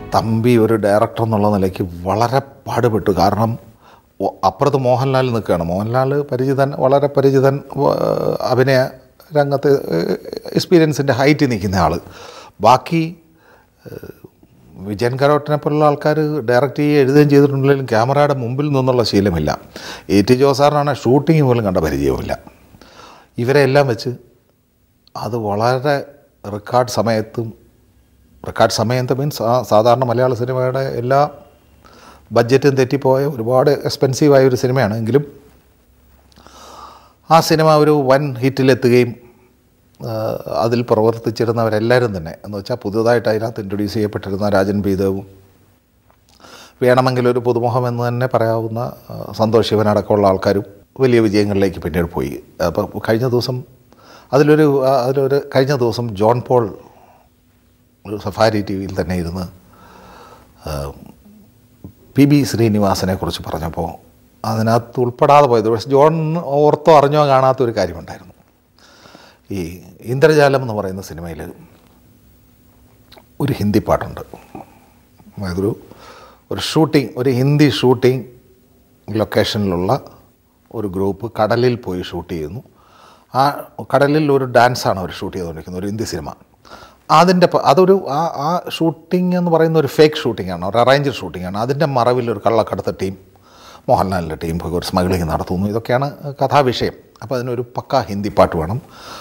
തമ്പി ഒരു ഡയറക്ടർ എന്നുള്ള നിലയ്ക്ക് വളരെ പാടുപെട്ടു കാരണം ഒ- അപ്പുറത്ത് മോഹൻലാൽ നിൽക്കുകയാണ് മോഹൻലാൽ പരിചിതൻ വളരെ പരിചിതൻ വ- അഭിനയ രംഗത്ത് എക്സ്പീരിയൻസിൻ്റെ ഹൈറ്റിൽ നിൽക്കുന്ന ആൾ ബാക്കി ഏഹ്, വിജയൻ കരോട്ടിനെ പോലുള്ള ആൾക്കാർ ഡയറക്റ്റ് ചെയ്യുകയും എഴുതുകയും ചെയ്തിട്ടുണ്ടെങ്കിലും ക്യാമറയുടെ മുമ്പിൽ നിന്നുള്ള ശീലമില്ല എ ടി ജോസാറിനാണ് ഷൂട്ടിങ് പോലും കണ്ട പരിചയവുമില്ല ഇവരെ എല്ലാം വെച്ച് അത് വളരെ റെക്കോർഡ് സമയത്തും റെക്കോർഡ് സമയത്ത് മീൻസ് സാധാരണ മലയാള സിനിമയുടെ എല്ലാ ബഡ്ജറ്റും തെറ്റിപ്പോയ ഒരുപാട് എക്സ്പെൻസീവായ ഒരു സിനിമയാണ് എങ്കിലും ആ സിനിമ ഒരു വൻ ഹിറ്റിലെത്തുകയും ആ, അതിൽ പ്രവർത്തിച്ചിരുന്നവരെല്ലാവരും തന്നെ എന്ന് വെച്ചാൽ പുതുതായിട്ട് അതിനകത്ത് ഇൻട്രൊഡ്യൂസ് ചെയ്യപ്പെട്ടിരുന്ന രാജൻ പീതവും വേണമെങ്കിൽ ഒരു പുതുമുഖം എന്ന് തന്നെ പറയാവുന്ന ആ, സന്തോഷ് ശിവനടക്കമുള്ള ആൾക്കാരും വലിയ വിജയങ്ങളിലേക്ക് പിന്നീട് പോയി അപ്പോൾ കഴിഞ്ഞ ദിവസം അതിലൊരു ആ, അതിലൊരു കഴിഞ്ഞ ദിവസം ജോൺ പോൾ ഒരു സഫാരി ടി വിയിൽ തന്നെ ഇരുന്ന് പി ബി ശ്രീനിവാസനെ കുറിച്ച് പറഞ്ഞപ്പോൾ അതിനകത്ത് ഉൾപ്പെടാതെ പോയത് പക്ഷേ ജോൺ ഓർത്തോ അറിഞ്ഞോ കാണാത്ത ഒരു കാര്യമുണ്ടായിരുന്നു ഈ ഇന്ദ്രജാലം എന്ന് പറയുന്ന സിനിമയിൽ ഒരു ഹിന്ദി പാട്ടുണ്ട് അതൊരു ഒരു ഷൂട്ടിംഗ് ഒരു ഹിന്ദി ഷൂട്ടിംഗ് ലൊക്കേഷനിലുള്ള ഒരു ഗ്രൂപ്പ് കടലിൽ പോയി ഷൂട്ട് ചെയ്യുന്നു ആ കടലിൽ ഒരു ഡാൻസാണ് അവർ ഷൂട്ട് ചെയ്തുകൊണ്ടിരിക്കുന്നത് ഒരു ഹിന്ദി സിനിമ അതിൻ്റെ പ- അതൊരു ആ ആ ഷൂട്ടിംഗ് എന്ന് പറയുന്ന ഒരു ഫേക്ക് ഷൂട്ടിംഗ് ആണ് ഒരു അറേഞ്ച്ഡ് ഷൂട്ടിംഗ് ആണ് അതിൻ്റെ മറവിൽ ഒരു കള്ളക്കടത്ത ടീം മോഹൻലാലിൻ്റെ ടീം പോയി ഒരു സ്മഗ്ലിംഗ് നടത്തുന്നു ഇതൊക്കെയാണ് കഥാവിഷയം അപ്പോൾ അതിനൊരു പക്ക ഹിന്ദി പാട്ട് വേണം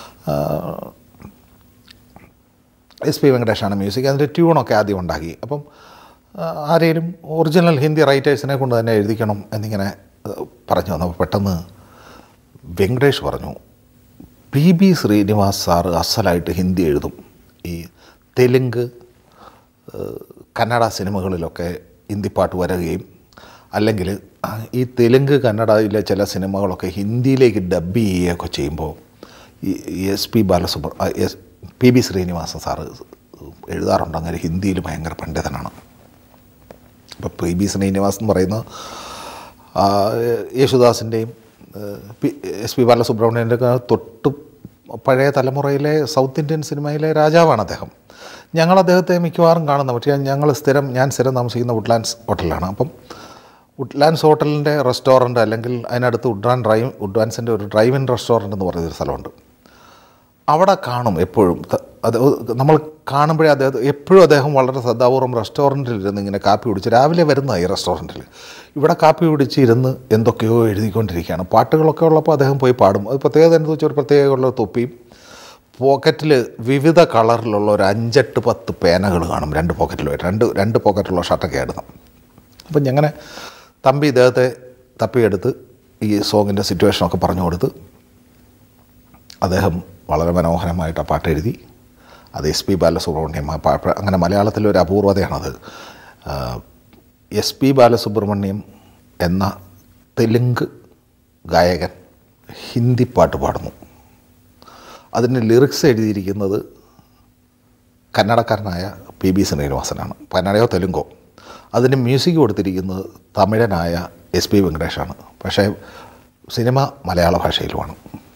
എസ് പി വെങ്കടേഷാണ് മ്യൂസിക് അതിൻ്റെ ട്യൂണൊക്കെ ആദ്യം ഉണ്ടാക്കി അപ്പം ആ, ആരെയും ഒറിജിനൽ ഹിന്ദി റൈറ്റേഴ്സിനെ കൊണ്ട് തന്നെ എഴുതിക്കണം എന്നിങ്ങനെ ആ, പറഞ്ഞു വന്നപ്പോൾ പെട്ടെന്ന് വെങ്കടേഷ് പറഞ്ഞു പി ബി ശ്രീനിവാസ് സാറ് അസലായിട്ട് ഹിന്ദി എഴുതും ഈ തെലുങ്ക് ഏഹ്, കന്നഡ സിനിമകളിലൊക്കെ ഹിന്ദി പാട്ട് വരികയും അല്ലെങ്കിൽ ആ, ഈ തെലുങ്ക് കന്നഡയിലെ ചില സിനിമകളൊക്കെ ഹിന്ദിയിലേക്ക് ഡബ് ചെയ്യുകയൊക്കെ ചെയ്യുമ്പോൾ ഈ എസ് പി ബാലസുബ്ര ആ, S P B Srinivasan sir എഴുതാറുണ്ട് അങ്ങനെ ഹിന്ദിയിൽ ഭയങ്കര പണ്ഡിതനാണ് ഇപ്പോൾ പി ബി ശ്രീനിവാസ് എന്ന് പറയുന്ന ആ, യേശുദാസിൻ്റെയും പി എസ് പി ബാലസുബ്രഹ്മണ്യൻ്റെ ഒക്കെ തൊട്ട് പഴയ തലമുറയിലെ സൗത്ത് ഇന്ത്യൻ സിനിമയിലെ രാജാവാണ് അദ്ദേഹം ഞങ്ങൾ അദ്ദേഹത്തെ മിക്കവാറും കാണുന്ന പക്ഷേ ഞങ്ങൾ സ്ഥിരം ഞാൻ സ്ഥിരം താമസിക്കുന്ന വുഡ്ലാൻഡ്സ് ഹോട്ടലിലാണ് അപ്പം വുഡ്ലാൻഡ്സ് ഹോട്ടലിൻ്റെ റെസ്റ്റോറൻറ്റ് അല്ലെങ്കിൽ അതിനടുത്ത് വുഡ്ലാൻഡ് ഡ്രൈവ് വുഡ്ലാൻഡ്സിൻ്റെ ഒരു ഡ്രൈവ് ഇൻ റെസ്റ്റോറൻറ്റ് എന്ന് പറയുന്നൊരു സ്ഥലമുണ്ട് അവിടെ കാണും എപ്പോഴും ത- അത് നമ്മൾ കാണുമ്പോഴേ അദ്ദേഹം എപ്പോഴും അദ്ദേഹം വളരെ ശ്രദ്ധാപൂർവ്വം റെസ്റ്റോറൻറ്റിൽ ഇരുന്ന് ഇങ്ങനെ കാപ്പി കുടിച്ച് രാവിലെ വരുന്നതാണ് ഈ റെസ്റ്റോറൻറ്റിൽ ഇവിടെ കാപ്പി കുടിച്ച് ഇരുന്ന് എന്തൊക്കെയോ എഴുതിക്കൊണ്ടിരിക്കുകയാണ് പാട്ടുകളൊക്കെ ഉള്ളപ്പോൾ അദ്ദേഹം പോയി പാടും അത് പ്രത്യേകത എന്ന് വെച്ചാൽ ഒരു പ്രത്യേകമുള്ള തൊപ്പിയും പോക്കറ്റിൽ വിവിധ കളറിലുള്ള ഒരു അഞ്ചെട്ട് പത്ത് പേനകൾ കാണും രണ്ട് പോക്കറ്റിലുമായിട്ട് രണ്ട് രണ്ട് പോക്കറ്റിലുള്ള ഷർട്ടൊക്കെ ഇടുന്നത് അപ്പം ഞങ്ങനെ തമ്പി ഇദ്ദേഹത്തെ തപ്പിയെടുത്ത് ഈ സോങ്ങിൻ്റെ സിറ്റുവേഷനൊക്കെ പറഞ്ഞു കൊടുത്ത് അദ്ദേഹം വളരെ മനോഹരമായിട്ട് ആ പാട്ട് എഴുതി അത് എസ് പി ബാലസുബ്രഹ്മണ്യം ആ പാട്ട് അങ്ങനെ മലയാളത്തിലെ ഒരു അപൂർവതയാണത് എസ് പി ബാലസുബ്രഹ്മണ്യം എന്ന തെലുങ്ക് ഗായകൻ ഹിന്ദി പാട്ട് പാടുന്നു അതിന് ലിറിക്സ് എഴുതിയിരിക്കുന്നത് കന്നഡക്കാരനായ പി ബി ശ്രീനിവാസനാണ് കന്നഡയോ തെലുങ്കോ അതിന് മ്യൂസിക് കൊടുത്തിരിക്കുന്നത് തമിഴനായ എസ് പി വെങ്കടേഷാണ് പക്ഷേ സിനിമ മലയാള ഭാഷയിലുമാണ്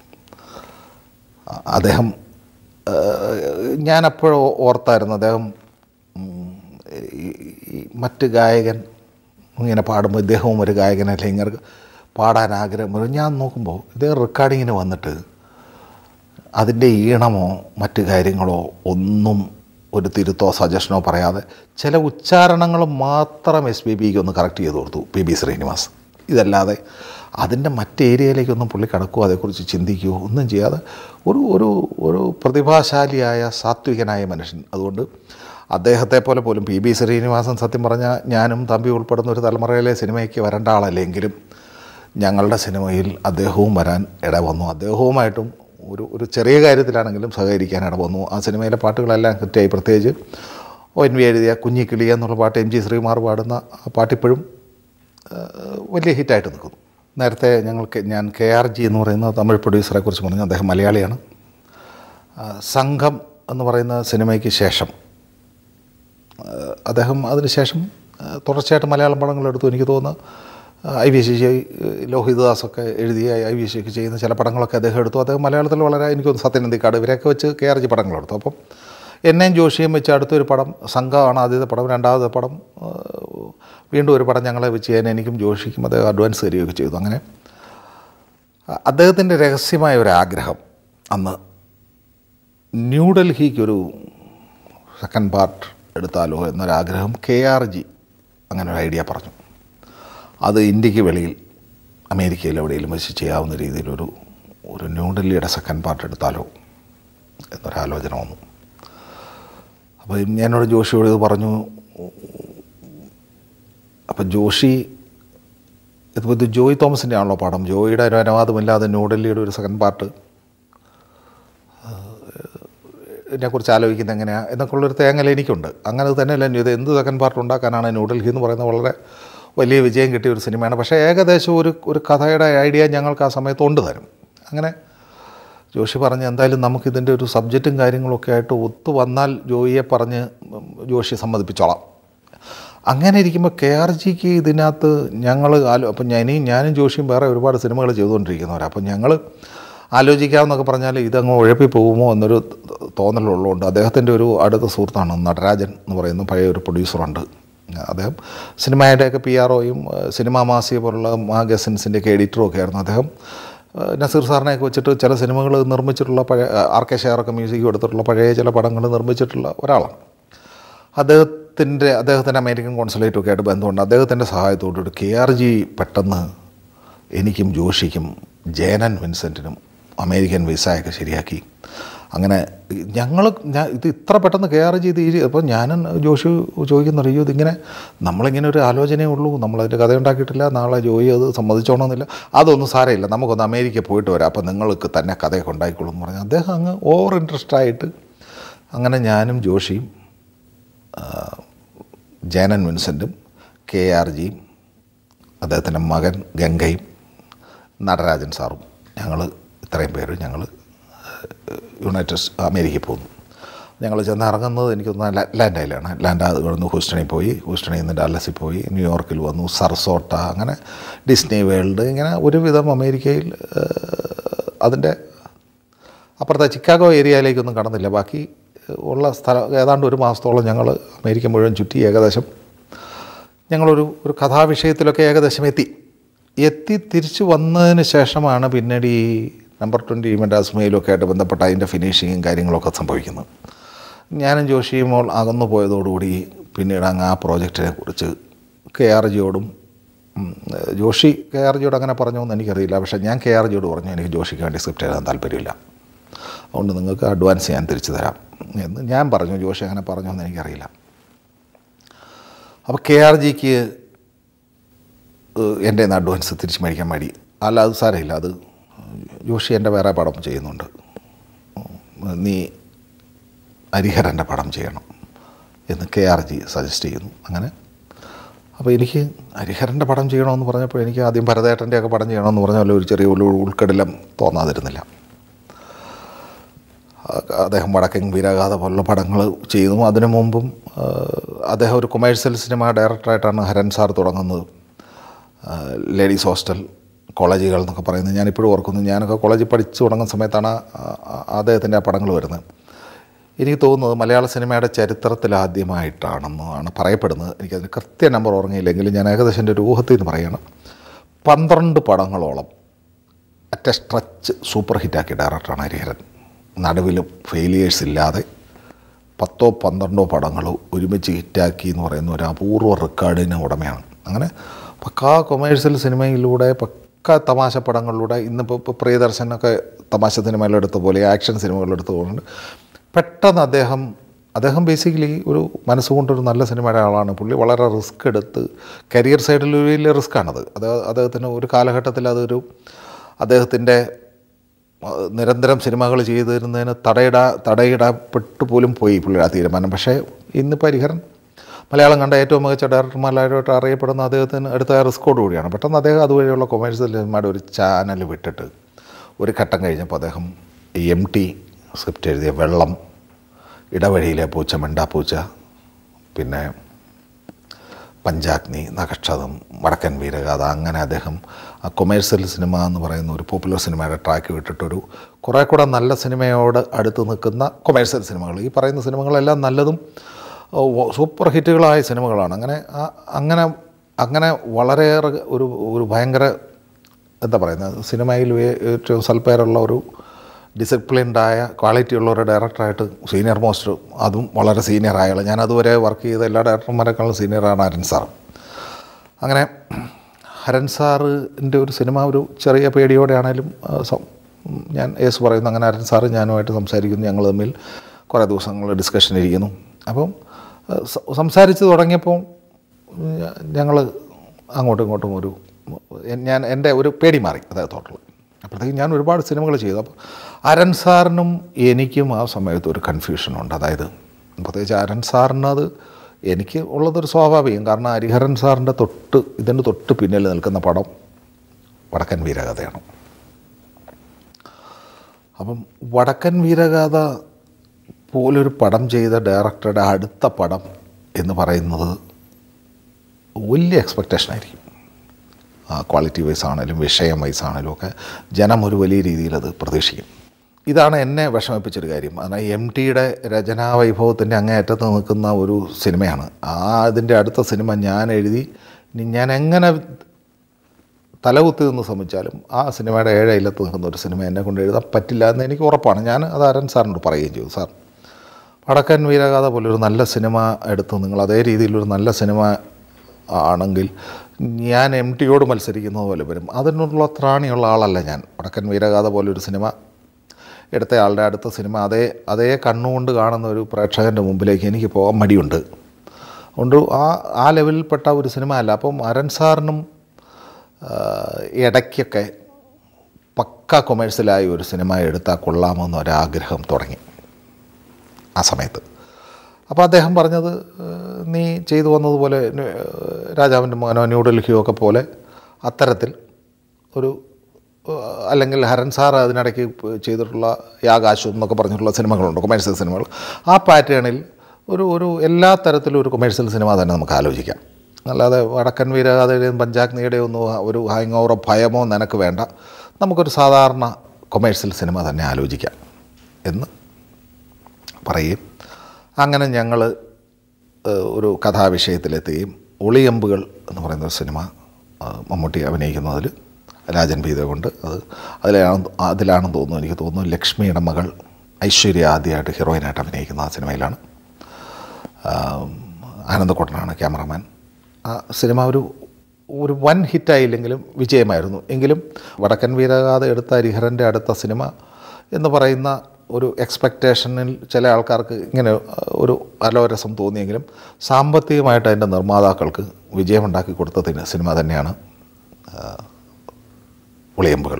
അ- അദ്ദേഹം ഞാനപ്പോഴും ഓർത്തായിരുന്നു അദ്ദേഹം ഉം, ഈ- ഈ മറ്റ് ഗായകൻ ഇങ്ങനെ പാടുമ്പോൾ ഇദ്ദേഹവും ഒരു ഗായകനല്ലേ ഇങ്ങനെ പാടാൻ ആഗ്രഹം വരും ഞാൻ നോക്കുമ്പോൾ ഇദ്ദേഹം റെക്കോർഡിങ്ങിന് വന്നിട്ട് അതിൻ്റെ ഈണമോ മറ്റ് കാര്യങ്ങളോ ഒന്നും ഒരു തിരുത്തോ സജഷനോ പറയാതെ ചില ഉച്ചാരണങ്ങൾ മാത്രം എസ് പി ബിക്ക് ഒന്ന് കറക്റ്റ് ചെയ്ത് കൊടുത്തു പി ബി ശ്രീനിവാസ് ഇതല്ലാതെ അതിൻ്റെ മറ്റ് ഏരിയയിലേക്കൊന്നും പുള്ളി കടക്കുകയോ അതേക്കുറിച്ച് ചിന്തിക്കുകയോ ഒന്നും ചെയ്യാതെ ഒരു ഒരു ഒരു പ്രതിഭാശാലിയായ സാത്വികനായ മനുഷ്യൻ അതുകൊണ്ട് അദ്ദേഹത്തെ പോലെ പോലും പി ബി ശ്രീനിവാസൻ സത്യം പറഞ്ഞാൽ ഞാനും തമ്പി ഉൾപ്പെടുന്ന ഒരു തലമുറയിലെ സിനിമയ്ക്ക് വരേണ്ട ആളല്ലെങ്കിലും ഞങ്ങളുടെ സിനിമയിൽ അദ്ദേഹവും വരാൻ ഇട വന്നു അദ്ദേഹവുമായിട്ടും ഒരു ഒരു ചെറിയ കാര്യത്തിലാണെങ്കിലും സഹകരിക്കാൻ ഇട വന്നു ആ സിനിമയിലെ പാട്ടുകളെല്ലാം ഹിറ്റായി പ്രത്യേകിച്ച് ഒ എൻ വി എഴുതിയ കുഞ്ഞിക്കിളി എന്നുള്ള പാട്ട് എം ജി ശ്രീകുമാർ പാടുന്ന ആ പാട്ടിപ്പോഴും ഏഹ്, വലിയ ഹിറ്റായിട്ട് നിൽക്കുന്നു നേരത്തെ ഞങ്ങൾക്ക് ഞാൻ കെ ആർ ജി എന്ന് പറയുന്ന തമിഴ് പ്രൊഡ്യൂസറെ കുറിച്ച് പറഞ്ഞു അദ്ദേഹം മലയാളിയാണ് ആ, സംഘം എന്ന് പറയുന്ന സിനിമയ്ക്ക് ശേഷം ഏഹ് അദ്ദേഹം അതിനുശേഷം ഏഹ് തുടർച്ചയായിട്ട് മലയാളം പടങ്ങളെടുത്തു എനിക്ക് തോന്നുന്നു ഏഹ് ഐ വി ശശി ലോഹിതദാസൊക്കെ എഴുതിയ ഐ വി ശശിക്ക് ചെയ്യുന്ന ചില പടങ്ങളൊക്കെ അദ്ദേഹം എടുത്തു അദ്ദേഹം മലയാളത്തിൽ വളരെ എനിക്ക് തോന്നുന്നു സത്യനന്ദിക്കാട് ഇവരെയൊക്കെ വെച്ച് കെ ആർ ജി പടങ്ങളെടുത്തു അപ്പം എന്നെയും ജോഷിയും വെച്ച് അടുത്തൊരു പടം സംഘമാണ് ആദ്യത്തെ പടം രണ്ടാമത്തെ പടം ആ, വീണ്ടും ഒരു പടം ഞങ്ങളെ വെച്ച് ചെയ്യാൻ എനിക്കും ജോഷിക്കും അദ്ദേഹം അഡ്വാൻസ് തരികയൊക്കെ ചെയ്തു അങ്ങനെ അദ്ദേഹത്തിൻ്റെ രഹസ്യമായ ഒരു ആഗ്രഹം അന്ന് ന്യൂഡൽഹിക്കൊരു സെക്കൻഡ് പാർട്ട് എടുത്താലോ എന്നൊരാഗ്രഹം കെ ആർ ജി അങ്ങനെ ഒരു ഐഡിയ പറഞ്ഞു അത് ഇന്ത്യക്ക് വെളിയിൽ അമേരിക്കയിൽ എവിടെയെങ്കിലും വെച്ച് ചെയ്യാവുന്ന രീതിയിലൊരു ഒരു ന്യൂഡൽഹിയുടെ സെക്കൻഡ് പാർട്ട് എടുത്താലോ എന്നൊരാലോചന വന്നു അപ്പോൾ ഞാനോട് ജോഷിയോട് ഇത് പറഞ്ഞു അപ്പം ജോഷി ഇതിപ്പോൾ ഇത് ജോയ് തോമസിൻ്റെ ആണല്ലോ പടം ജോയിയുടെ ഒരു അനുവാദമില്ലാതെ ന്യൂഡൽഹിയുടെ ഒരു സെക്കൻഡ് പാർട്ട് ഇതിനെക്കുറിച്ച് ആലോചിക്കുന്നത് എങ്ങനെയാണ് എന്നൊക്കെയുള്ളൊരു തേങ്ങൽ എനിക്കുണ്ട് അങ്ങനെ തന്നെയല്ല ഇത് എന്ത് സെക്കൻഡ് പാർട്ട് ഉണ്ടാക്കാനാണ് ന്യൂഡൽഹി എന്ന് പറയുന്നത് വളരെ വലിയ വിജയം കിട്ടിയ ഒരു സിനിമയാണ് പക്ഷേ ഏകദേശം ഒരു ഒരു കഥയുടെ ഐഡിയ ഞങ്ങൾക്ക് ആ സമയത്ത് ഉണ്ട് തരും അങ്ങനെ ജോഷി പറഞ്ഞ് എന്തായാലും നമുക്കിതിൻ്റെ ഒരു സബ്ജക്റ്റും കാര്യങ്ങളൊക്കെ ആയിട്ട് ഒത്തു വന്നാൽ ജോയിയെ പറഞ്ഞ് ജോഷി സമ്മതിപ്പിച്ചോളാം അങ്ങനെ ഇരിക്കുമ്പോൾ കെ ആർ ജിക്ക് ഇതിനകത്ത് ഞങ്ങൾ ആലോ അപ്പം ഞാൻ ഇനിയും ഞാനും ജോഷിയും വേറെ ഒരുപാട് സിനിമകൾ ചെയ്തുകൊണ്ടിരിക്കുന്നവരാണ് അപ്പം ഞങ്ങൾ ആലോചിക്കാമെന്നൊക്കെ പറഞ്ഞാൽ ഇതങ്ങ് ഉഴപ്പി പോകുമോ എന്നൊരു തോന്നലുള്ളതുകൊണ്ട് അദ്ദേഹത്തിൻ്റെ ഒരു അടുത്ത സുഹൃത്താണ് നടരാജൻ എന്ന് പറയുന്ന പഴയ ഒരു പ്രൊഡ്യൂസറുണ്ട് അദ്ദേഹം സിനിമയുടെയൊക്കെ പി ആർ ഒയും സിനിമാ മാസിക പോലുള്ള മാഗസിൻസിൻ്റെയൊക്കെ എഡിറ്ററും ഒക്കെ ആയിരുന്നു അദ്ദേഹം ഏഹ് നസീർ സാറിനെയൊക്കെ വെച്ചിട്ട് ചില സിനിമകൾ നിർമ്മിച്ചിട്ടുള്ള പഴയ ആർ കെ ഷെയറൊക്കെ മ്യൂസിക് എടുത്തിട്ടുള്ള പഴയ ചില പടങ്ങൾ നിർമ്മിച്ചിട്ടുള്ള ഒരാളാണ് അദ്ദേഹത്തിൻ്റെ അദ്ദേഹത്തിൻ്റെ അമേരിക്കൻ കോൺസുലേറ്റും ഒക്കെ ആയിട്ട് ബന്ധമുണ്ട് അദ്ദേഹത്തിൻ്റെ സഹായത്തോടുകൂടി കെ ആർ ജി പെട്ടെന്ന് എനിക്കും ജോഷിക്കും ജയനൻ വിൻസെൻറ്റിനും അമേരിക്കൻ വിസയൊക്കെ ശരിയാക്കി അങ്ങനെ ഞങ്ങൾ ഞാൻ ഇത് ഇത്ര പെട്ടെന്ന് കെ ആർ ജി ഇത് അപ്പോൾ ഞാനും ജോഷി ചോദിക്കുന്നുണ്ട് അയ്യോ ഇതിങ്ങനെ നമ്മളിങ്ങനെ ഒരു ആലോചനയേ ഉള്ളൂ നമ്മളതിൻ്റെ കഥ ഉണ്ടാക്കിയിട്ടില്ല നാളെ ജോയി അത് സമ്മതിച്ചോണമെന്നില്ല അതൊന്നും സാരമില്ല നമുക്കൊന്ന് അമേരിക്ക പോയിട്ട് വരാം അപ്പോൾ നിങ്ങൾക്ക് തന്നെ കഥയൊക്കെ ഉണ്ടായിക്കോളും എന്ന് പറഞ്ഞു അദ്ദേഹം അങ്ങ് ഓവർ ഇൻട്രസ്റ്റ് ആയിട്ട് അങ്ങനെ ഞാനും ജോഷിയും ജയനൻ വിൻസെൻറ്റും കെ ആർ ജിയും അദ്ദേഹത്തിൻ്റെ മകൻ ഗംഗയും നടരാജൻ സാറും ഞങ്ങൾ ഇത്രയും പേര് ഞങ്ങൾ യുണൈറ്റഡ് സ് അമേരിക്കയിൽ പോന്നു ഞങ്ങൾ ചെന്ന് ഇറങ്ങുന്നത് എനിക്കൊന്ന് അറ്റ്ലാന്റയിലാണ് അറ്റ്ലാന്റ ഇവിടുന്ന് ഹൂസ്റ്റണിൽ പോയി ഹൂസ്റ്റണിൽ നിന്ന് ഡാലസിൽ പോയി ന്യൂയോർക്കിൽ വന്നു സർസോട്ട അങ്ങനെ ഡിസ്നി വേൾഡ് ഇങ്ങനെ ഒരുവിധം അമേരിക്കയിൽ അതിൻ്റെ അപ്പുറത്തെ ചിക്കാഗോ ഏരിയയിലേക്കൊന്നും കടന്നില്ല ബാക്കി ഉള്ള സ്ഥലം ഏതാണ്ട് ഒരു മാസത്തോളം ഞങ്ങൾ അമേരിക്ക മുഴുവൻ ചുറ്റി ഏകദേശം ഞങ്ങളൊരു ഒരു കഥാവിഷയത്തിലൊക്കെ ഏകദേശം എത്തി എത്തി തിരിച്ചു വന്നതിന് ശേഷമാണ് പിന്നീട് ഈ നമ്പർ ട്വൻറ്റി മെഡാസ് മെയിലൊക്കെ ആയിട്ട് ബന്ധപ്പെട്ട അതിൻ്റെ ഫിനിഷിങ്ങും കാര്യങ്ങളൊക്കെ സംഭവിക്കുന്നത് ഞാനും ജോഷിയും മോൾ അകന്നു പോയതോടുകൂടി പിന്നീട് അങ്ങ് ആ പ്രോജക്റ്റിനെ കുറിച്ച് കെ ആർ ജിയോടും ഉം, ജോഷി കെ ആർ ജിയോട് അങ്ങനെ പറഞ്ഞോ എന്ന് എനിക്കറിയില്ല പക്ഷേ ഞാൻ കെ ആർ ജിയോട് പറഞ്ഞു എനിക്ക് ജോഷിക്ക് വേണ്ടി സ്ക്രിപ്റ്റ് എഴുതാൻ താല്പര്യമില്ല അതുകൊണ്ട് നിങ്ങൾക്ക് അഡ്വാൻസ് ഞാൻ തിരിച്ചു തരാം എന്ന് ഞാൻ പറഞ്ഞു ജോഷി അങ്ങനെ പറഞ്ഞോ എന്ന് എനിക്കറിയില്ല അപ്പോൾ കെ ആർ ജിക്ക് എൻ്റെ കയ്യിൽ നിന്ന് അഡ്വാൻസ് തിരിച്ച് മേടിക്കാൻ മടി അല്ല അത് സാരമില്ല അത് ജോഷി എൻ്റെ വേറെ പടം ചെയ്യുന്നുണ്ട് നീ ഹരിഹരൻ്റെ പടം ചെയ്യണം എന്ന് കെ ആർ ജി സജസ്റ്റ് ചെയ്യുന്നു അങ്ങനെ അപ്പോൾ എനിക്ക് ഹരിഹരൻ്റെ പടം ചെയ്യണമെന്ന് പറഞ്ഞപ്പോൾ എനിക്ക് ആദ്യം ഭരതേട്ടൻ്റെ ഒക്കെ പടം ചെയ്യണമെന്ന് പറഞ്ഞാൽ ഒരു ചെറിയ ഒരു ഉൾക്കടലം തോന്നാതിരുന്നില്ല അദ്ദേഹം വടക്കൻ വീരാഗാഥ പോലുള്ള പടങ്ങൾ ചെയ്യുന്നു അതിനു മുമ്പും ആ, അദ്ദേഹം ഒരു കൊമേഴ്സ്യൽ സിനിമ ഡയറക്ടറായിട്ടാണ് ഹരൻ സാർ തുടങ്ങുന്നത് ആ, ലേഡീസ് ഹോസ്റ്റൽ കോളേജുകൾ എന്നൊക്കെ പറയുന്നത് ഞാനിപ്പോഴും ഓർക്കുന്നു ഞാനൊക്കെ കോളേജിൽ പഠിച്ചു തുടങ്ങുന്ന സമയത്താണ് ആ- ആ- അദ്ദേഹത്തിൻ്റെ ആ പടങ്ങൾ വരുന്നത് എനിക്ക് തോന്നുന്നത് മലയാള സിനിമയുടെ ചരിത്രത്തിൽ ആദ്യമായിട്ടാണെന്നാണ് പറയപ്പെടുന്നത് എനിക്കതിന് കൃത്യ നമ്പർ ഓർമ്മയില്ലെങ്കിലും ഞാൻ ഏകദേശം എൻ്റെ ഒരു ഊഹത്തിൽ നിന്ന് പറയുകയാണ് പന്ത്രണ്ട് പടങ്ങളോളം അറ്റ സ്ട്രെച്ച് സൂപ്പർ ഹിറ്റാക്കിയ ഡയറക്ടറാണ് ഹരിഹരൻ നടുവിലും ഫെയിലിയേഴ്സ് ഇല്ലാതെ പത്തോ പന്ത്രണ്ടോ പടങ്ങൾ ഒരുമിച്ച് ഹിറ്റാക്കി എന്ന് പറയുന്ന ഒരു അപൂർവ റെക്കോർഡിന് ഉടമയാണ് അങ്ങനെ പക്കാ കൊമേഴ്സ്യൽ സിനിമയിലൂടെ പക്ക തമാശ പടങ്ങളിലൂടെ ഇന്നിപ്പോൾ ഇപ്പോൾ പ്രിയദർശനൊക്കെ തമാശ സിനിമകളെടുത്ത പോലെ ആക്ഷൻ സിനിമകളെടുത്ത പോലെ പെട്ടെന്ന് അദ്ദേഹം അദ്ദേഹം ബേസിക്കലി ഒരു മനസ്സുകൊണ്ടൊരു നല്ല സിനിമയുടെ ആളാണ് പുള്ളി വളരെ റിസ്ക് എടുത്ത് കരിയർ സൈഡിൽ ഒരു വലിയ റിസ്ക്കാണത് അത് അദ്ദേഹത്തിന് ഒരു കാലഘട്ടത്തിൽ അതൊരു അദ്ദേഹത്തിൻ്റെ അഹ് നിരന്തരം സിനിമകൾ ചെയ്തിരുന്നതിന് തടയിടാ തടയിടപ്പെട്ടു പോലും പോയി പുള്ളിയുടെ ആ തീരുമാനം പക്ഷേ ഇന്നിപ്പോൾ ഹരിഹരൻ മലയാളം കണ്ട ഏറ്റവും മികച്ച ഡയറക്ടർമാരായിട്ട് അറിയപ്പെടുന്ന അദ്ദേഹത്തിന് എടുത്ത റിസ്കോട് കൂടിയാണ് പെട്ടെന്ന് അദ്ദേഹം അതുവഴിയുള്ള കൊമേഴ്സ്യൽ സിനിമയുടെ ഒരു ചാനൽ വിട്ടിട്ട് ഒരു ഘട്ടം കഴിഞ്ഞപ്പോൾ അദ്ദേഹം എം ടി സ്ക്രിപ്റ്റ് എഴുതിയ വെള്ളം ഇടവഴിയിലെ പൂച്ച മിണ്ടാപ്പൂച്ച പിന്നെ പഞ്ചാഗ്നി നക്ഷതം വടക്കൻ വീരഗാഥ അങ്ങനെ അദ്ദേഹം ആ കൊമേഴ്സ്യൽ സിനിമ എന്ന് പറയുന്ന ഒരു പോപ്പുലർ സിനിമയുടെ ട്രാക്ക് വിട്ടിട്ടൊരു കുറേ കൂടെ നല്ല സിനിമയോട് അടുത്ത് നിൽക്കുന്ന കൊമേഴ്സ്യൽ സിനിമകൾ ഈ പറയുന്ന സിനിമകളെല്ലാം നല്ലതും ഓ, സൂപ്പർ ഹിറ്റുകളായ സിനിമകളാണ് അങ്ങനെ ആ- അങ്ങനെ അങ്ങനെ വളരെയേറെ ഒരു ഒരു ഭയങ്കര എന്താ പറയുന്നത് സിനിമയിൽ വേ- ഏറ്റവും സൽപ്പേരുള്ള ഒരു ഡിസിപ്ലിൻഡായ ക്വാളിറ്റി ഉള്ള ഒരു ഡയറക്ടറായിട്ട് സീനിയർ മോസ്റ്റ് അതും വളരെ സീനിയർ ആയാൾ ഞാൻ അതുവരെ വർക്ക് ചെയ്ത എല്ലാ ഡയറക്ടർമാരെക്കാളും സീനിയറാണ് അരൺ സാർ അങ്ങനെ ഹരൻ സാറിൻ്റെ ഒരു സിനിമ ഒരു ചെറിയ പേടിയോടെയാണേലും ആ, സം- ഞാൻ യേസ് പറയുന്നു അങ്ങനെ ഹരൻ സാറ് ഞാനുമായിട്ട് സംസാരിക്കുന്നു ഞങ്ങൾ തമ്മിൽ കുറേ ദിവസങ്ങൾ ഡിസ്കഷൻ ഇരിക്കുന്നു അപ്പം ആ, സ- സംസാരിച്ച് തുടങ്ങിയപ്പോൾ ഞങ്ങൾ അങ്ങോട്ടും ഇങ്ങോട്ടും ഒരു ഞാൻ എൻ്റെ ഒരു പേടി മാറി അദ്ദേഹത്തോട്ടുള്ള അപ്പോഴത്തേക്കും ഞാൻ ഒരുപാട് സിനിമകൾ ചെയ്തു അപ്പോൾ അരൺ സാറിനും എനിക്കും ആ സമയത്ത് ഒരു കൺഫ്യൂഷനുണ്ട് അതായത് പ്രത്യേകിച്ച് അരൺ സാറിന് അത് എനിക്ക് ഉള്ളതൊരു സ്വാഭാവികം കാരണം ഹരിഹരൻ സാറിൻ്റെ തൊട്ട് ഇതിൻ്റെ തൊട്ട് പിന്നിൽ നിൽക്കുന്ന പടം വടക്കൻ വീരകഥയാണ് അപ്പം വടക്കൻ വീരഗാഥ പോലൊരു പടം ചെയ്ത ഡയറക്ടറുടെ അടുത്ത പടം എന്ന് പറയുന്നത് വലിയ എക്സ്പെക്റ്റേഷൻ ആയിരിക്കും ക്വാളിറ്റി വൈസ് ആണെങ്കിലും വിഷയം വൈസ് ആണെങ്കിലും ഒക്കെ ജനം ഒരു വലിയ രീതിയിൽ അത് പ്രതീക്ഷിക്കും ഇതാണ് എന്നെ വിഷമിപ്പിച്ചൊരു കാര്യം കാരണം എം ടിയുടെ രചനാ വൈഭവത്തിൻ്റെ അങ്ങേയറ്റത്ത് നിൽക്കുന്ന ഒരു സിനിമയാണ് ആ അതിൻ്റെ അടുത്ത സിനിമ ഞാൻ എഴുതി ഇനി ഞാൻ എങ്ങനെ തലകുത്തി നിന്ന് ശ്രമിച്ചാലും ആ സിനിമയുടെ ഏഴ് ഇല്ലത്ത് നിൽക്കുന്ന ഒരു സിനിമ എന്നെ കൊണ്ട് എഴുതാൻ പറ്റില്ല എന്ന് എനിക്ക് ഉറപ്പാണ് ഞാൻ അത് അരൺ സാറിനോട് പറയുകയും ചെയ്തു സാർ വടക്കൻ വീരഗാഥ പോലൊരു നല്ല സിനിമ എടുത്ത് നിങ്ങൾ അതേ രീതിയിലൊരു നല്ല സിനിമ ആണെങ്കിൽ ഞാൻ എം ടിയോട് മത്സരിക്കുന്നത് പോലെ വരും അതിനുള്ള ത്രാണിയുള്ള ആളല്ല ഞാൻ വടക്കൻ വീരഗാഥ പോലൊരു സിനിമ എടുത്ത ആളുടെ അടുത്ത സിനിമ അതേ അതേ കണ്ണുകൊണ്ട് കാണുന്ന ഒരു പ്രേക്ഷകൻ്റെ മുമ്പിലേക്ക് എനിക്ക് പോകാൻ മടിയുണ്ട് അതുകൊണ്ട് ആ ആ ലെവലിൽപ്പെട്ട ഒരു സിനിമ അല്ല അപ്പം അരൺ സാറിനും ആ, ഇടയ്ക്കൊക്കെ പക്ക കൊമേഴ്സ്യലായ ഒരു സിനിമ എടുത്താൽ കൊള്ളാമെന്ന് ഒരാഗ്രഹം തുടങ്ങി ആ സമയത്ത് അപ്പോൾ അദ്ദേഹം പറഞ്ഞത് ഏഹ്, നീ ചെയ്തു വന്നതുപോലെ ന്- രാജാവിൻ്റെ മകനോ ന്യൂഡൽഹിയോ ഒക്കെ പോലെ അത്തരത്തിൽ ഒരു ഏഹ്, അല്ലെങ്കിൽ ഹരൻ സാർ അതിനിടയ്ക്ക് ചെയ്തിട്ടുള്ള യാകാശം എന്നൊക്കെ പറഞ്ഞിട്ടുള്ള സിനിമകളുണ്ട് കൊമേഴ്സ്യൽ സിനിമകൾ ആ പാറ്റേണിൽ ഒരു ഒരു എല്ലാ തരത്തിലും ഒരു കൊമേഴ്സ്യൽ സിനിമ തന്നെ നമുക്ക് ആലോചിക്കാം അല്ലാതെ വടക്കൻ വീരഗാഥയുടെയും പഞ്ചാഗ്നിയുടെയും ഒന്നും ഒരു ഹാങ് ഓവറോ ഭയമോ നിനക്ക് വേണ്ട നമുക്കൊരു സാധാരണ കൊമേഴ്സ്യൽ സിനിമ തന്നെ ആലോചിക്കാം എന്ന് പറയും അങ്ങനെ ഞങ്ങൾ ഒരു കഥാവിഷയത്തിലെത്തുകയും ഒളിയമ്പുകൾ എന്ന് പറയുന്ന ഒരു സിനിമ ആ, മമ്മൂട്ടി അഭിനയിക്കുന്നതിൽ രാജൻ ഭീത കൊണ്ട് അത് അതിലാണ് അതിലാണെന്ന് തോന്നുന്നു എനിക്ക് തോന്നുന്നു ലക്ഷ്മിയുടെ മകൾ ഐശ്വര്യ ആദ്യമായിട്ട് ഹീറോയിനായിട്ട് അഭിനയിക്കുന്ന ആ സിനിമയിലാണ് ആനന്ദക്കോട്ടനാണ് ക്യാമറമാൻ ആ സിനിമ ഒരു ഒരു വൻ ഹിറ്റായില്ലെങ്കിലും വിജയമായിരുന്നു എങ്കിലും വടക്കൻ വീരഗാഥ എടുത്ത ഹരിഹരൻ്റെ അടുത്ത സിനിമ എന്ന് പറയുന്ന ഒരു എക്സ്പെക്റ്റേഷനിൽ ചില ആൾക്കാർക്ക് ഇങ്ങനെ ഒരു അലോരസം തോന്നിയെങ്കിലും സാമ്പത്തികമായിട്ട് അതിൻ്റെ നിർമ്മാതാക്കൾക്ക് വിജയമുണ്ടാക്കി കൊടുത്തതിന് സിനിമ തന്നെയാണ് ആ, ഒളിയമ്പുകൾ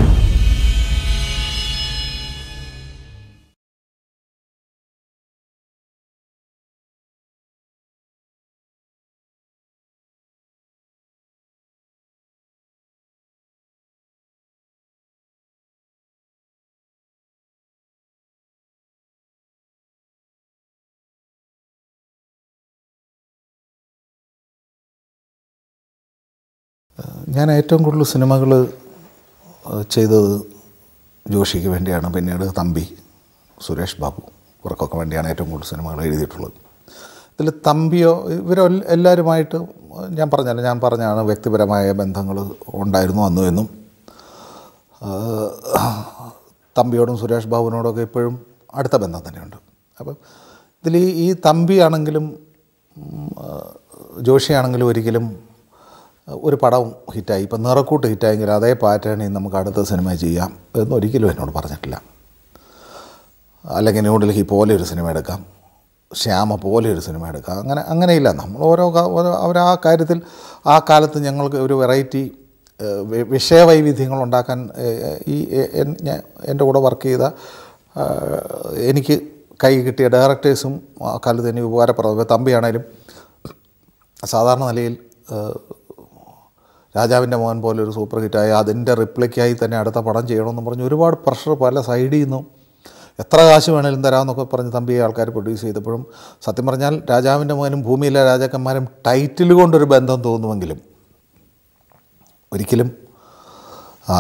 ഞാൻ ഏറ്റവും കൂടുതൽ സിനിമകൾ ചെയ്തത് ജോഷിക്ക് വേണ്ടിയാണ് പിന്നീട് തമ്പി സുരേഷ് ബാബു ഇവർക്കൊക്കെ വേണ്ടിയാണ് ഏറ്റവും കൂടുതൽ സിനിമകൾ എഴുതിയിട്ടുള്ളത് ഇതിൽ തമ്പിയോ ഇവരോ എല്ലാവരുമായിട്ട് ഞാൻ പറഞ്ഞല്ലോ ഞാൻ പറഞ്ഞാണ് വ്യക്തിപരമായ ബന്ധങ്ങൾ ഉണ്ടായിരുന്നു അന്നു എന്നും ആ, തമ്പിയോടും സുരേഷ് ബാബുവിനോടൊക്കെ ഇപ്പോഴും അടുത്ത ബന്ധം തന്നെയുണ്ട് അപ്പം ഇതിൽ ഈ ഈ തമ്പിയാണെങ്കിലും ഉം, ആ, ജോഷിയാണെങ്കിലും ഒരിക്കലും ഒരു പടം ഹിറ്റായി ഇപ്പം നിറക്കൂട്ട് ഹിറ്റായെങ്കിൽ അതേ പാറ്റേണിൽ നമുക്ക് അടുത്ത സിനിമ ചെയ്യാം എന്നൊരിക്കലും എന്നോട് പറഞ്ഞിട്ടില്ല അല്ലെങ്കിൽ ന്യൂഡൽഹി പോലെ ഒരു സിനിമ എടുക്കാം ശ്യാമ പോലെ ഒരു സിനിമ എടുക്കാം അങ്ങനെ അങ്ങനെയില്ല നമ്മൾ ഓരോ കാ- ഓരോ അവർ ആ കാര്യത്തിൽ ആ കാലത്ത് ഞങ്ങൾക്ക് ഒരു വെറൈറ്റി വിഷയവൈവിധ്യങ്ങൾ ഉണ്ടാക്കാൻ ഏഹ്, ഈ എ- എൻ- ഞാൻ എൻ്റെ കൂടെ വർക്ക് ചെയ്ത ആ, എനിക്ക് കൈ കിട്ടിയ ഡയറക്ടേഴ്സും ആ കാലത്ത് എനിക്ക് ഉപകാരപ്രദം തമ്പിയാണേലും സാധാരണ നിലയിൽ ഏഹ്, രാജാവിൻ്റെ മോഹൻ പോലെ ഒരു സൂപ്പർ ഹിറ്റായി അതിൻ്റെ റിപ്ലിക്കായി തന്നെ അടുത്ത പടം ചെയ്യണമെന്ന് പറഞ്ഞ് ഒരുപാട് പ്രഷർ പല സൈഡിൽ നിന്നും എത്ര കാശ് വേണേലും തരാമെന്നൊക്കെ പറഞ്ഞ് തമ്പി ആൾക്കാർ പ്രൊഡ്യൂസ് ചെയ്തപ്പോഴും സത്യം പറഞ്ഞാൽ രാജാവിൻ്റെ മകനും ഭൂമിയിലെ രാജാക്കന്മാരും ടൈറ്റിൽ കൊണ്ടൊരു ബന്ധം തോന്നുമെങ്കിലും ഒരിക്കലും ആ,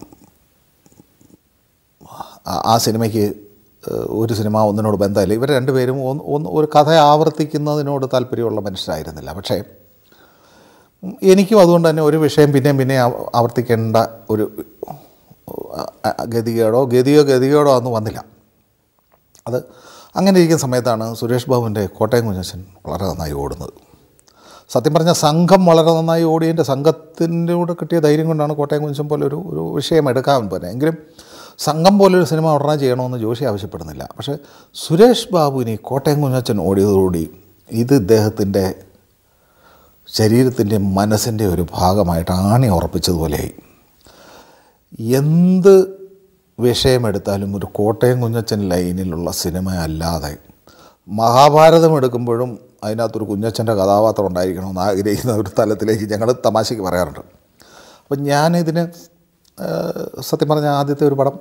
ആ- ആ സിനിമയ്ക്ക് ഏഹ്, ഒരു സിനിമ ഒന്നിനോട് ബന്ധമില്ല ഇവർ രണ്ടുപേരും ഒന്ന് ഒന്ന് ഒരു കഥ ആവർത്തിക്കുന്നതിനോട് താല്പര്യമുള്ള മനുഷ്യരായിരുന്നില്ല പക്ഷേ ഉം, എനിക്കും അതുകൊണ്ട് തന്നെ ഒരു വിഷയം പിന്നെയും പിന്നെയും ആവ- ആവർത്തിക്കേണ്ട ഒരു അ- അ- ഗതികേടോ ഗതിയോ ഗതികേടോ ഒന്നും വന്നില്ല അത് അങ്ങനെ ഇരിക്കുന്ന സമയത്താണ് സുരേഷ് ബാബുവിൻ്റെ കോട്ടയം കുഞ്ഞച്ചൻ വളരെ നന്നായി ഓടുന്നത് സത്യം പറഞ്ഞാൽ സംഘം വളരെ നന്നായി ഓടിയതിൻ്റെ സംഘത്തിൻ്റെ കൂടെ കിട്ടിയ ധൈര്യം കൊണ്ടാണ് കോട്ടയം കുഞ്ഞച്ചൻ പോലെ ഒരു ഒരു വിഷയം എടുക്കാൻ പോലെ എങ്കിലും സംഘം പോലൊരു സിനിമ ഉടനെ ചെയ്യണമെന്ന് ജോഷി ആവശ്യപ്പെടുന്നില്ല പക്ഷേ സുരേഷ് ബാബുവിന് ഈ കോട്ടയം കുഞ്ഞച്ചൻ ഓടിയതോടുകൂടി ഇത് ഇദ്ദേഹത്തിൻ്റെ ശരീരത്തിൻ്റെ മനസ്സിൻ്റെ ഒരു ഭാഗമായിട്ട് ആണി ഉറപ്പിച്ചതുപോലെയായി എന്ത് വിഷയമെടുത്താലും ഒരു കോട്ടയം കുഞ്ഞച്ചൻ ലൈനിലുള്ള സിനിമ അല്ലാതെ മഹാഭാരതം എടുക്കുമ്പോഴും അതിനകത്തൊരു കുഞ്ഞച്ചൻ്റെ കഥാപാത്രം ഉണ്ടായിരിക്കണമെന്ന് ആഗ്രഹിക്കുന്ന ഒരു തലത്തിലേക്ക് ഞങ്ങൾ തമാശയ്ക്ക് പറയാറുണ്ട് അപ്പം ഞാനിതിന് ഏഹ്, സത്യം പറഞ്ഞാൽ ആദ്യത്തെ ഒരു പടം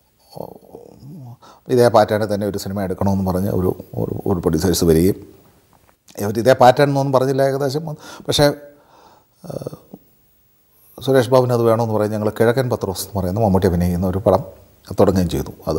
ഇതേ പാറ്റേണിൽ തന്നെ ഒരു സിനിമ എടുക്കണമെന്ന് പറഞ്ഞ് ഒരു ഒരു- ഒരു പ്രൊഡ്യൂസേഴ്സ് വരികയും ഇവർ ഇതേ പാറ്റേൺ എന്നൊന്നും പറഞ്ഞില്ല ഏകദേശം പക്ഷേ ഏഹ്, സുരേഷ് ബാബുവിന് അത് വേണമെന്ന് പറയും ഞങ്ങൾ കിഴക്കൻ പത്രോസ് എന്ന് പറയുന്ന മമ്മൂട്ടി അഭിനയിക്കുന്ന ഒരു പടം തുടങ്ങുകയും ചെയ്തു അത്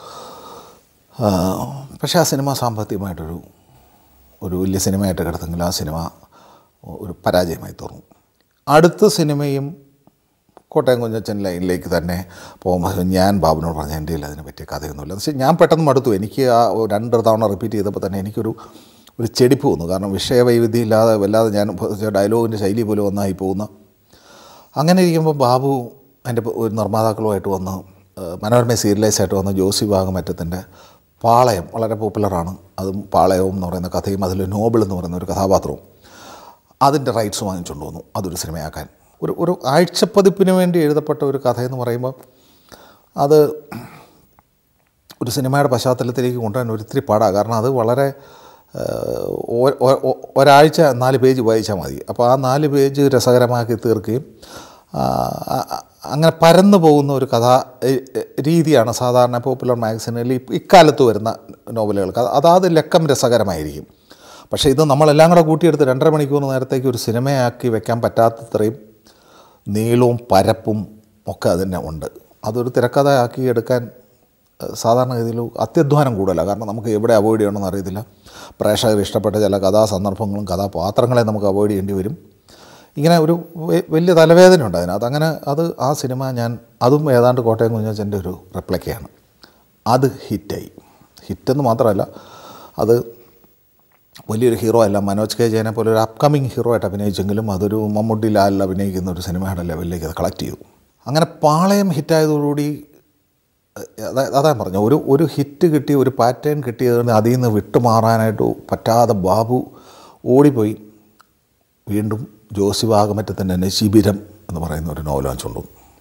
ആ, പക്ഷേ ആ സിനിമ സാമ്പത്തികമായിട്ടൊരു ഒരു വലിയ സിനിമയായിട്ട് കിടന്നെങ്കിൽ ആ സിനിമ ഒരു പരാജയമായി തീർന്നു അടുത്ത സിനിമയും കോട്ടയം കുഞ്ഞച്ചൻ ലൈനിലേക്ക് തന്നെ പോകുമ്പോൾ ഞാൻ ബാബുവിനോട് പറഞ്ഞു എൻ്റെ കയ്യിൽ അതിനെ പറ്റിയ കഥയൊന്നുമില്ല എന്ന് വെച്ചാൽ ഞാൻ പെട്ടെന്ന് മടുത്തു എനിക്ക് ആ ഒരു രണ്ട് തവണ റിപ്പീറ്റ് ചെയ്തപ്പോൾ തന്നെ എനിക്കൊരു ഒരു ചെടിപ്പ് വന്നു കാരണം വിഷയവൈവിധ്യം ഇല്ലാതെ വല്ലാതെ ഞാൻ ഡയലോഗിൻ്റെ ശൈലി പോലും ഒന്നായി പോകുന്ന അങ്ങനെ ഇരിക്കുമ്പോൾ ബാബു എൻ്റെ ഒരു നിർമ്മാതാക്കളുമായിട്ട് വന്ന് ഏഹ്, മനോരമ സീരിയലൈസ് ആയിട്ട് വന്ന ജോസി ഭാഗമറ്റത്തിൻ്റെ പാളയം വളരെ പോപ്പുലറാണ് അതും പാളയവും എന്ന് പറയുന്ന കഥയും അതിൽ നോബിൾ എന്ന് പറയുന്ന ഒരു കഥാപാത്രവും അതിൻ്റെ റൈറ്റ്സ് വാങ്ങിച്ചുകൊണ്ട് വന്നു അതൊരു സിനിമയാക്കാൻ ഒരു ഒരു ആഴ്ചപ്പതിപ്പിന് വേണ്ടി എഴുതപ്പെട്ട ഒരു കഥയെന്ന് പറയുമ്പോൾ അത് ഒരു സിനിമയുടെ പശ്ചാത്തലത്തിലേക്ക് കൊണ്ടുവരാൻ ഒരിത്തിരി പാടാണ് കാരണം അത് വളരെ ഏഹ്, ഒ- ഒ- ഒ- ഒരാഴ്ച നാല് പേജ് വായിച്ചാൽ മതി അപ്പോൾ ആ നാല് പേജ് രസകരമാക്കി തീർക്കുകയും ആ, ആ, അങ്ങനെ പരന്നു പോകുന്ന ഒരു കഥാ എ- എ- രീതിയാണ് സാധാരണ പോപ്പുലർ മാഗസിനിൽ ഇ- ഇക്കാലത്ത് വരുന്ന നോവലുകൾക്ക് അത് അതാത് ലക്കം രസകരമായിരിക്കും പക്ഷേ ഇത് നമ്മളെല്ലാം കൂടെ കൂട്ടിയെടുത്ത് രണ്ടര മണിക്കൂർ നേരത്തേക്ക് ഒരു സിനിമയാക്കി വെക്കാൻ പറ്റാത്തത്രയും നീളവും പരപ്പും ഒക്കെ അതിന് ഉണ്ട് അതൊരു തിരക്കഥയാക്കി എടുക്കാൻ ഏഹ്, സാധാരണഗതിയിൽ അത്യധ്വാനം കൂടുതലാണ് കാരണം നമുക്ക് എവിടെ അവോയ്ഡ് ചെയ്യണമെന്ന് അറിയത്തില്ല പ്രേക്ഷകർ ഇഷ്ടപ്പെട്ട ചില കഥാസന്ദർഭങ്ങളും കഥാപാത്രങ്ങളെ നമുക്ക് അവോയ്ഡ് ചെയ്യേണ്ടി വരും ഇങ്ങനെ ഒരു വെ- വലിയ തലവേദന ഉണ്ട് അതിനകത്ത് അങ്ങനെ അത് ആ സിനിമ ഞാൻ അതും ഏതാണ്ട് കോട്ടയം കുഞ്ഞച്ചൻ്റെ ഒരു റെപ്ലക്കയാണ് അത് ഹിറ്റായി ഹിറ്റെന്ന് മാത്രമല്ല അത് വലിയൊരു ഹീറോ അല്ല മനോജ് കെ ജയനെ പോലെ ഒരു അപ്കമിങ് ഹീറോ ആയിട്ട് അഭിനയിച്ചെങ്കിലും അതൊരു മമ്മൂട്ടി ലാലിൽ അഭിനയിക്കുന്ന ഒരു സിനിമയുടെ ലെവലിലേക്ക് അത് കളക്ട് ചെയ്തു അങ്ങനെ പാളയം ഹിറ്റായതോടുകൂടി അതാ അതാ പറഞ്ഞു ഒരു ഒരു ഹിറ്റ് കിട്ടി ഒരു പാറ്റേൺ കിട്ടിയതിന് അതിൽ നിന്ന് വിട്ടുമാറാനായിട്ട് പറ്റാതെ ബാബു ഓടിപ്പോയി വീണ്ടും ജോസി വാഗമറ്റത്തിൻ്റെ തന്നെ ശിബിരം എന്ന് പറയുന്ന ഒരു നോവൽ വാങ്ങിച്ചുകൊണ്ടു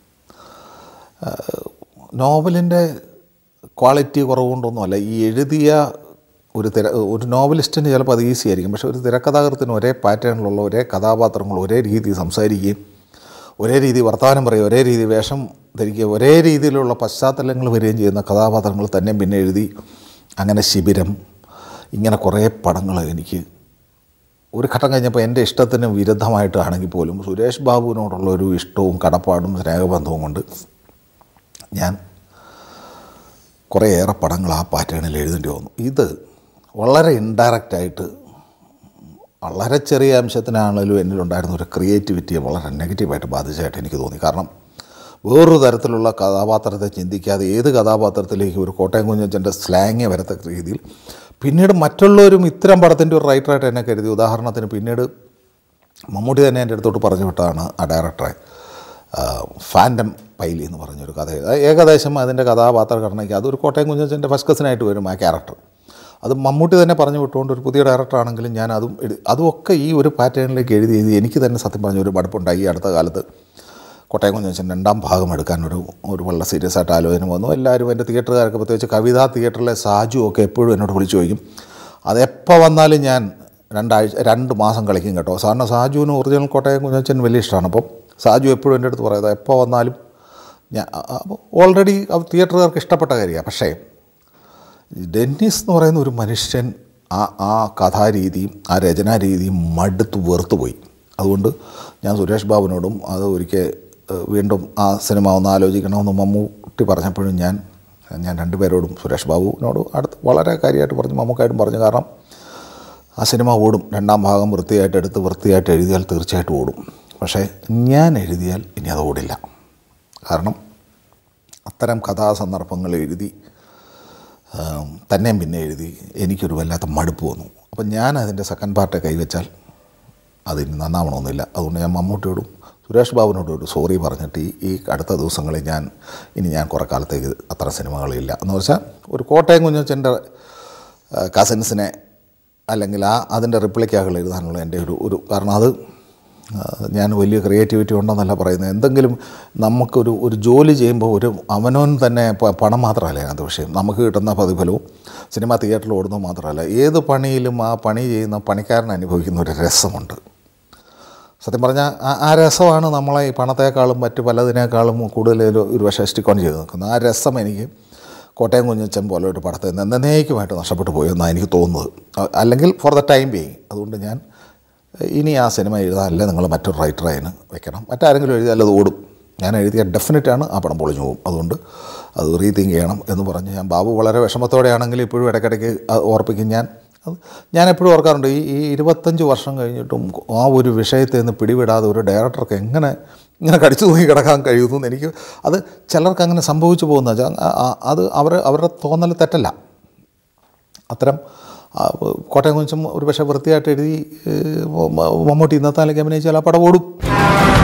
നോവലിൻ്റെ ക്വാളിറ്റി കുറവുകൊണ്ടൊന്നുമല്ല ഈ എഴുതിയ ഒരു തിര ഒരു നോവലിസ്റ്റിന് ചിലപ്പോൾ അത് ഈസി ആയിരിക്കും പക്ഷേ ഒരു തിരക്കഥാകൃത്തിന് ഒരേ പാറ്റേണിലുള്ള ഒരേ കഥാപാത്രങ്ങൾ ഒരേ രീതി സംസാരിക്കുകയും ഒരേ രീതി വർത്തമാനം പറയുക ഒരേ രീതി വേഷം ധരിക്കുക ഒരേ രീതിയിലുള്ള പശ്ചാത്തലങ്ങൾ വരികയും ചെയ്യുന്ന കഥാപാത്രങ്ങൾ തന്നെ പിന്നെ എഴുതി അങ്ങനെ ശിബിരം ഇങ്ങനെ കുറേ പടങ്ങൾ എനിക്ക് ഒരു ഘട്ടം കഴിഞ്ഞപ്പോൾ എൻ്റെ ഇഷ്ടത്തിന് വിരുദ്ധമായിട്ടാണെങ്കിൽ പോലും സുരേഷ് ബാബുവിനോടുള്ള ഒരു ഇഷ്ടവും കടപ്പാടും സ്നേഹബന്ധവും കൊണ്ട് ഞാൻ കുറേയേറെ പടങ്ങൾ ആ പാറ്റേണിൽ എഴുതേണ്ടി വന്നു ഇത് വളരെ ഇൻഡയറക്റ്റായിട്ട് വളരെ ചെറിയ അംശത്തിനാണെങ്കിലും എന്നിലുണ്ടായിരുന്ന ഒരു ക്രിയേറ്റിവിറ്റിയെ വളരെ നെഗറ്റീവായിട്ട് ബാധിച്ചതായിട്ട് എനിക്ക് തോന്നി കാരണം വേറൊരു തരത്തിലുള്ള കഥാപാത്രത്തെ ചിന്തിക്കാതെ ഏത് കഥാപാത്രത്തിലേക്ക് ഒരു കോട്ടയം കുഞ്ഞച്ചൻ്റെ സ്ലാങ് വരത്തക്ക രീതിയിൽ പിന്നീട് മറ്റുള്ളവരും ഇത്തരം പടത്തിൻ്റെ ഒരു റൈറ്ററായിട്ട് എന്നെ കരുതി ഉദാഹരണത്തിന് പിന്നീട് മമ്മൂട്ടി തന്നെ എൻ്റെ അടുത്തോട്ട് പറഞ്ഞു വിട്ടതാണ് ആ ഡയറക്ടറെ ഫാൻഡം പൈലി എന്ന് പറഞ്ഞൊരു കഥ അത് ഏകദേശം അതിൻ്റെ കഥാപാത്ര ഘടനയ്ക്ക് അതൊരു കോട്ടയം കുഞ്ഞച്ചൻ്റെ ഫസ്റ്റ് കസിനായിട്ട് വരും ആ ക്യാരക്ടർ അത് മമ്മൂട്ടി തന്നെ പറഞ്ഞു വിട്ടുകൊണ്ട് ഒരു പുതിയ ഡയറക്ടറാണെങ്കിലും ഞാൻ അതും എഴു അതുമൊക്കെ ഈ ഒരു പാറ്റേണിലേക്ക് എഴുതി എഴുതി എനിക്ക് തന്നെ സത്യം പറഞ്ഞ ഒരു മടുപ്പുണ്ടായി ഈ അടുത്ത കാലത്ത് കോട്ടയം കുഞ്ഞച്ചൻ രണ്ടാം ഭാഗം എടുക്കാൻ ഒരു ഒരു വളരെ സീരിയസ് ആയിട്ട് ആലോചന വന്നു എല്ലാവരും എൻ്റെ തിയേറ്ററുകാർക്ക് പ്രത്യേകിച്ച് കവിതാ തിയേറ്ററിലെ സാജു ഒക്കെ എപ്പോഴും എന്നോട് വിളിച്ചു ചോദിക്കും അതെപ്പോൾ വന്നാലും ഞാൻ രണ്ടാഴ്ച രണ്ട് മാസം കളിക്കും കേട്ടോ സാറിന് സാജുവിന് ഒറിജിനൽ കോട്ടയം കുഞ്ഞച്ചൻ വലിയ ഇഷ്ടമാണ് അപ്പം സാജു എപ്പോഴും എൻ്റെ അടുത്ത് പറയുന്നത് എപ്പോൾ വന്നാലും ഞാൻ ഓൾറെഡി തിയേറ്ററുകാർക്ക് ഇഷ്ടപ്പെട്ട കാര്യമാണ് പക്ഷേ ഡെന്നിസ് എന്ന് പറയുന്ന ഒരു മനുഷ്യൻ ആ ആ കഥാരീതിയും ആ രചനാരീതിയും മടുത്ത് വെറുത്തുപോയി അതുകൊണ്ട് ഞാൻ സുരേഷ് ബാബുവിനോടും അത് ഒരിക്കൽ ഏഹ്, വീണ്ടും ആ സിനിമ ഒന്ന് ആലോചിക്കണമെന്ന് മമ്മൂട്ടി പറഞ്ഞപ്പോഴും ഞാൻ ഞാൻ രണ്ടുപേരോടും സുരേഷ് ബാബുവിനോട് അടുത്ത് വളരെ കാര്യമായിട്ട് പറഞ്ഞു മമ്മൂക്കായിട്ടും പറഞ്ഞു കാരണം ആ സിനിമ ഓടും രണ്ടാം ഭാഗം വൃത്തിയായിട്ട് എടുത്ത് വൃത്തിയായിട്ട് എഴുതിയാൽ തീർച്ചയായിട്ടും ഓടും പക്ഷേ ഞാൻ എഴുതിയാൽ ഇനി അത് ഓടില്ല കാരണം അത്തരം കഥാസന്ദർഭങ്ങൾ എഴുതി ആം, തന്നെയും പിന്നെ എഴുതി എനിക്കൊരു വല്ലാത്ത മടുപ്പ് വന്നു അപ്പം ഞാൻ അതിൻ്റെ സെക്കൻഡ് പാർട്ട് കൈവച്ചാൽ അതിന് നന്നാവണമെന്നില്ല അതുകൊണ്ട് ഞാൻ മമ്മൂട്ടിയോടും സുരേഷ് ബാബുവിനോടും ഒരു സോറി പറഞ്ഞിട്ട് ഈ ഈ അടുത്ത ദിവസങ്ങളിൽ ഞാൻ ഇനി ഞാൻ കുറേ കാലത്തേക്ക് അത്ര സിനിമകളില്ല എന്ന് വെച്ചാൽ ഒരു കോട്ടയം കുഞ്ഞച്ചൻ്റെ കസിൻസിനെ അല്ലെങ്കിൽ ആ അതിൻ്റെ റിപ്ലിക്കാകൾ എഴുതാനുള്ള എൻ്റെ ഒരു ഒരു കാരണം അത് ആ, ഞാൻ വലിയ ക്രിയേറ്റിവിറ്റി ഉണ്ടെന്നല്ല പറയുന്നത് എന്തെങ്കിലും നമുക്കൊരു ഒരു ജോലി ചെയ്യുമ്പോൾ ഒരു അവനവൻ തന്നെ പ- പണം മാത്രമല്ല അതിനകത്ത് വിഷയം നമുക്ക് കിട്ടുന്ന പ്രതിഫലവും സിനിമ തിയേറ്ററിൽ ഓടുന്നത് മാത്രമല്ല ഏത് പണിയിലും ആ പണി ചെയ്യുന്ന പണിക്കാരൻ അനുഭവിക്കുന്ന ഒരു രസമുണ്ട് സത്യം പറഞ്ഞാൽ ആ- ആ രസമാണ് നമ്മളെ ഈ പണത്തേക്കാളും മറ്റ് പലതിനേക്കാളും കൂടുതൽ ഒരു ഒരു വശം സ്റ്റിക്കോൺ ചെയ്ത് നിൽക്കുന്നത് ആ രസം എനിക്ക് കോട്ടയം കുഞ്ഞച്ചൻ പോലെ ഒരു പടത്തിൽ നിന്ന് എന്നേക്കുമായിട്ട് നഷ്ടപ്പെട്ടു പോയെന്നാണ് എനിക്ക് തോന്നുന്നത് അ- അല്ലെങ്കിൽ ഫോർ ദ ടൈം ബീയിങ് അതുകൊണ്ട് ഞാൻ ഇനി ആ സിനിമ എഴുതാനല്ല നിങ്ങൾ മറ്റൊരു റൈറ്ററെ അതിന് വെക്കണം മറ്റാരെങ്കിലും എഴുതിയാൽ അത് ഓടും ഞാൻ എഴുതിയ ഡെഫിനറ്റാണ് ആ പടം പൊളിഞ്ഞു പോകും അതുകൊണ്ട് അത് റീതിങ്ക് ചെയ്യണം എന്ന് പറഞ്ഞ് ഞാൻ ബാബു വളരെ വിഷമത്തോടെയാണെങ്കിൽ ഇപ്പോഴും ഇടയ്ക്കിടയ്ക്ക് അത് ഓർപ്പിക്കും ഞാൻ അത് ഞാൻ എപ്പോഴും ഓർക്കാറുണ്ട് ഈ ഈ ഇരുപത്തഞ്ച് വർഷം കഴിഞ്ഞിട്ടും ആ ഒരു വിഷയത്തിൽ നിന്ന് പിടിവിടാതെ ഒരു ഡയറക്ടർക്ക് എങ്ങനെ ഇങ്ങനെ കടിച്ചു തൂങ്ങി കിടക്കാൻ കഴിയുന്നു എന്ന് എനിക്ക് അത് ചിലർക്ക് അങ്ങനെ സംഭവിച്ചു പോകുന്ന വെച്ചാൽ അത് അവർ അവരുടെ തോന്നൽ തെറ്റല്ല അത്തരം ആ, കോട്ടയം കുഞ്ചും ഒരു പക്ഷേ വൃത്തിയായിട്ട് എഴുതി ഏഹ്, മമ്മൂട്ടി ഇന്നത്തെ നിലയ്ക്ക് അഭിനയിച്ചാൽ ആ പടം ഓടും